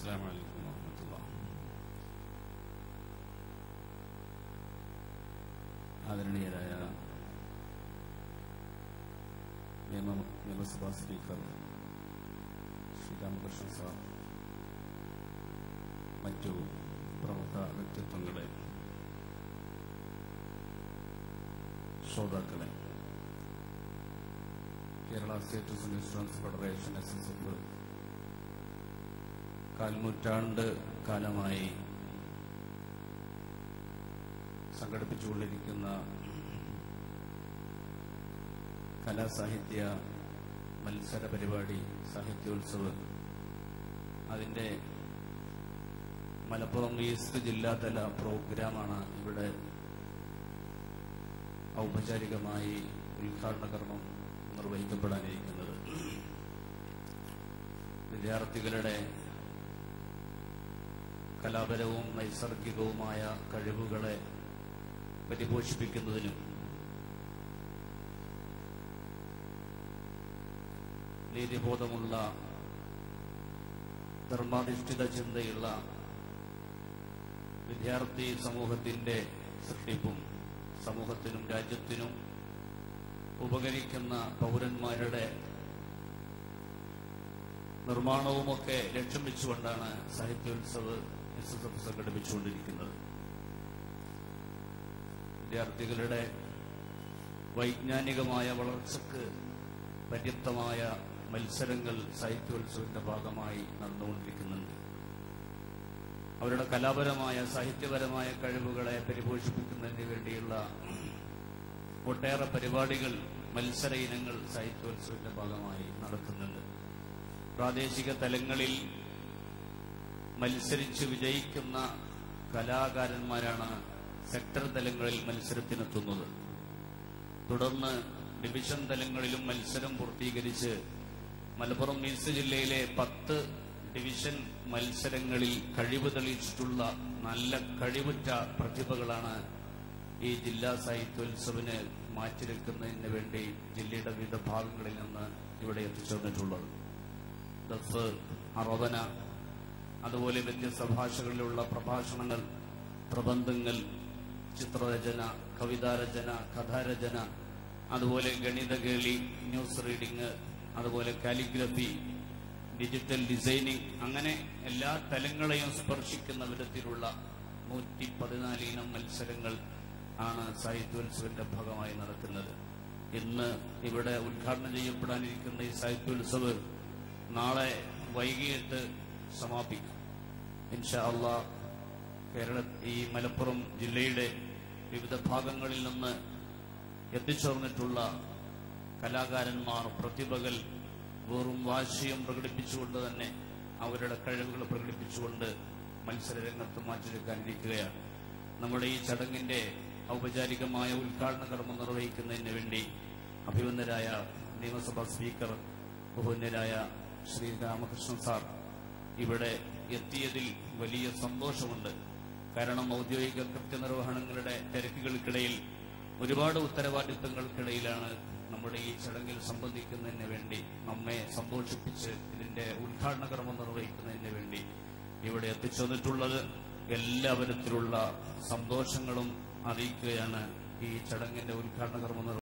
السلام عليكم ورحمة الله ആദരണീയരായ നിയമ നിയമസഭാ സ്പീക്കർ ശ്രീരാമകൃഷ്ണൻ സാർ മറ്റു പ്രമുഖ വ്യക്തിത്വങ്ങളെ ശ്രോതാക്കളെ Kerala State Insurance Federation S S F കാൽനൂറ്റാണ്ട് കാലമായി സംഘടിപ്പിച്ചുകൊണ്ടിരിക്കുന്ന കലാസാഹിത്യ മത്സര പരിപാടി സാഹിത്യോത്സവ് അതിന്റെ മലപ്പുറം ഈസ്റ്റ് ജില്ലാതല പ്രോഗ്രാമാണ് ഇവിടെ ഔപചാരികമായി ഉദ്ഘാടന കർമ്മം നിർവഹിക്കപ്പെടാനിരിക്കുന്നത് വിദ്യാർത്ഥികളുടെ കലാപരവും നൈസർഗികവുമായ കഴിവുകളെ പരിപോഷിപ്പിക്കുന്നതിനും നീതിബോധമുള്ള ധർമാധിഷ്ഠിത ചിന്തയുള്ള വിദ്യാർത്ഥി സമൂഹത്തിന്റെ സൃഷ്ടിപ്പും സമൂഹത്തിനും രാജ്യത്തിനും ഉപകരിക്കുന്ന പൗരന്മാരുടെ നിർമ്മാണവുമൊക്കെ ലക്ഷ്യം വെച്ചുകൊണ്ടാണ് സാഹിത്യോത്സവ് എസ് എസ് എഫ് സംഘടിപ്പിച്ചുകൊണ്ടിരിക്കുന്നത് വിദ്യാർത്ഥികളുടെ വൈജ്ഞാനികമായ വളർച്ചയ്ക്ക് പര്യാപ്തമായ മത്സരങ്ങൾ സാഹിത്യോത്സവത്തിന്റെ ഭാഗമായി നടന്നുകൊണ്ടിരിക്കുന്നുണ്ട് അവരുടെ കലാപരമായ സാഹിത്യപരമായ കഴിവുകളെ പരിപോഷിപ്പിക്കുന്നതിന് വേണ്ടിയുള്ള ഒട്ടേറെ പരിപാടികൾ മത്സര ഇനങ്ങൾ സാഹിത്യോത്സവത്തിന്റെ ഭാഗമായി നടത്തുന്നുണ്ട് പ്രാദേശിക തലങ്ങളിൽ മത്സരിച്ച് വിജയിക്കുന്ന കലാകാരന്മാരാണ് സെക്ടർ തലങ്ങളിൽ മത്സരത്തിനെത്തുന്നത് തുടർന്ന് ഡിവിഷൻ തലങ്ങളിലും മത്സരം പൂർത്തീകരിച്ച് മലപ്പുറം ഈസ്റ്റ് ജില്ലയിലെ പത്ത് ഡിവിഷൻ മത്സരങ്ങളിൽ കഴിവ് തെളിയിച്ചിട്ടുള്ള നല്ല കഴിവുറ്റ പ്രതിഭകളാണ് ഈ ജില്ലാ സാഹിത്യോത്സവിന് മാറ്റിവെക്കുന്നതിന് വേണ്ടി ജില്ലയുടെ വിവിധ ഭാഗങ്ങളിൽ നിന്ന് ഇവിടെ എത്തിച്ചേർന്നിട്ടുള്ളത് ദഫ് അറവന അതുപോലെ വ്യത്യസ്ത ഭാഷകളിലുള്ള പ്രഭാഷണങ്ങൾ പ്രബന്ധങ്ങൾ ചിത്രരചന കവിതാരചന കഥാരചന അതുപോലെ ഗണിതകേളി ന്യൂസ് റീഡിംഗ് അതുപോലെ കാലിഗ്രഫി ഡിജിറ്റൽ ഡിസൈനിങ് അങ്ങനെ എല്ലാ തലങ്ങളെയും സ്പർശിക്കുന്ന വിധത്തിലുള്ള നൂറ്റി പതിനാല് ഇനം മത്സരങ്ങൾ ആണ് സാഹിത്യോത്സവിന്റെ ഭാഗമായി നടക്കുന്നത് ഇന്ന് ഇവിടെ ഉദ്ഘാടനം ചെയ്യപ്പെടാനിരിക്കുന്ന ഈ സാഹിത്യോത്സവ് നാളെ വൈകിട്ട് സമാപിക്കും ഇൻഷാ അള്ളാ കേരള ഈ മലപ്പുറം ജില്ലയുടെ വിവിധ ഭാഗങ്ങളിൽ നിന്ന് എത്തിച്ചേർന്നിട്ടുള്ള കലാകാരന്മാർ പ്രതിഭകൾ വെറും വാശിയും പ്രകടിപ്പിച്ചുകൊണ്ട് തന്നെ അവരുടെ കഴിവുകൾ പ്രകടിപ്പിച്ചുകൊണ്ട് മത്സരരംഗത്ത് മാറ്റിവെക്കാനിരിക്കുകയാണ് നമ്മുടെ ഈ ചടങ്ങിന്റെ ഔപചാരികമായ ഉദ്ഘാടന കർമ്മം നിർവഹിക്കുന്നതിന് വേണ്ടി അഭിമന്യരായ നിയമസഭാ സ്പീക്കർ ബഹുന്യരായ ശ്രീ രാമകൃഷ്ണൻ സാർ ഇവിടെ എത്തിയതിൽ വലിയ സന്തോഷമുണ്ട് കാരണം ഔദ്യോഗിക കൃത്യനിർവഹണങ്ങളുടെ തിരക്കുകൾക്കിടയിൽ ഒരുപാട് ഉത്തരവാദിത്തങ്ങൾക്കിടയിലാണ് നമ്മുടെ ഈ ചടങ്ങിൽ സംബന്ധിക്കുന്നതിന് വേണ്ടി നമ്മെ സന്തോഷിപ്പിച്ച് ഇതിന്റെ ഉദ്ഘാടന കർമ്മം നിർവഹിക്കുന്നതിന് വേണ്ടി ഇവിടെ എത്തിച്ചേർന്നിട്ടുള്ളത് എല്ലാവിധത്തിലുള്ള സന്തോഷങ്ങളും അറിയിക്കുകയാണ് ഈ ചടങ്ങിന്റെ ഉദ്ഘാടന കർമ്മം നിർവഹിക്കുന്നത്